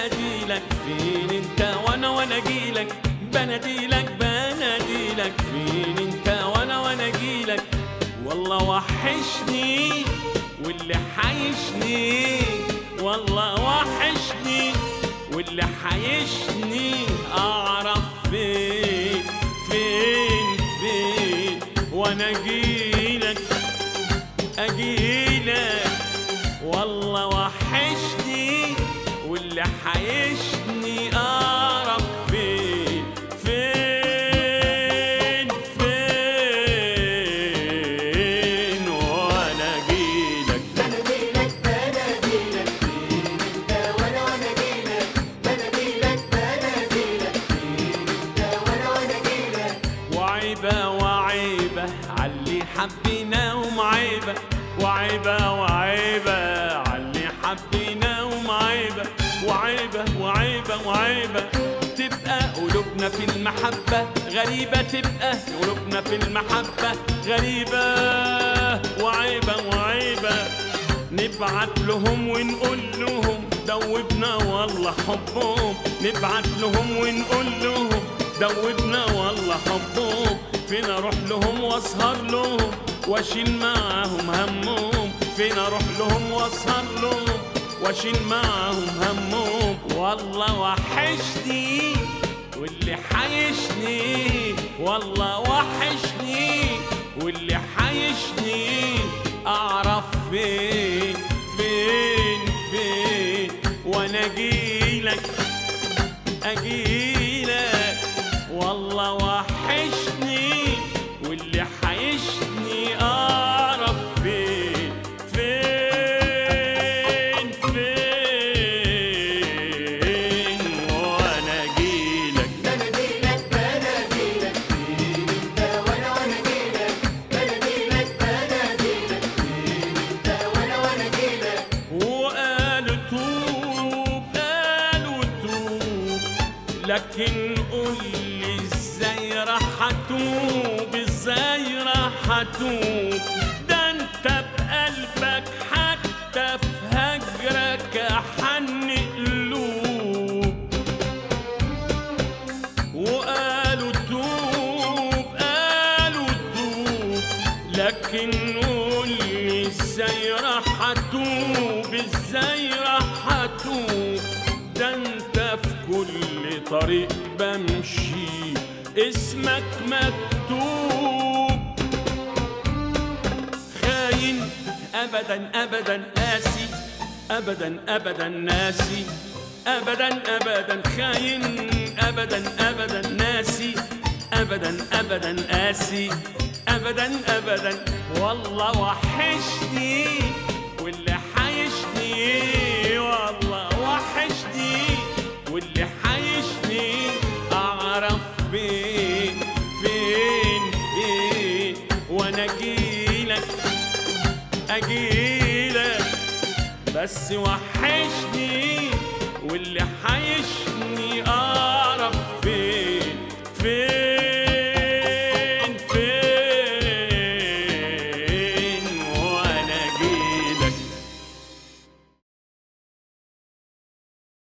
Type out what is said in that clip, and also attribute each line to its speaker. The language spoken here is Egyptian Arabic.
Speaker 1: بناديلك فين انت وانا وانا اجيلك بناديلك بناديلك فين انت وانا وانا اجيلك والله وحشني واللي حيشني والله وحشني واللي حيشني اعرف فين فين فين وانا اجيلك اجيلك والله وحشني واللي حيشني اعرف فين فين فين وانا اجيلك
Speaker 2: بناديلك بناديلك فين انت وانا وانا اجيلك بناديلك بناديلك فين انت وانا وانا اجيلك
Speaker 1: وعيبة وعيبة علي حبيناهم عيبة وعيبة وعيبة علي حبيناهم عيبة وعيبة وعيبة وعيبة تبقى قلوبنا في المحبة غريبة تبقى قلوبنا في المحبة غريبة وعيبة وعيبة نبعت لهم ونقول لهم دوبنا والله حبهم نبعت لهم ونقول لهم دوبنا والله حبهم فين اروح لهم واسهر لهم واشيل معاهم همهم فين اروح لهم واسهر لهم واشيل معاهم همهم والله وحشني واللي حيشني والله وحشني واللي حيشني اعرف فين فين فين وانا اجيلك اجيلك والله وحشني واللي حيشني اعرف فين فين فين وانا اجيلك
Speaker 2: بناديلك بناديلك فين انت وانا وانا اجيلك بناديلك بناديلك فين انت وانا وانا اجيلك
Speaker 1: وقالوا توب قالوا توب لكن قول لي ازاي راح اتوب ازاي راح اتوب ده انت بقلبك حتى في هجرك حن قلوب وقالوا توب قالوا توب لكن قول لي ازاي راح اتوب ازاي راح اتوب ده انت في كل طريق بمشي اسمك مكتوب خاين ابدا ابدا قاسي ابدا ابدا ناسي ابدا ابدا خاين ابدا ابدا ناسي ابدا ابدا قاسي ابدا ابدا والله وحشني واللي حيشني والله وحشني واللي حيشني اعرف فين فين فين وانا اجيلك اجيلك بس وحشني واللي حيشني اه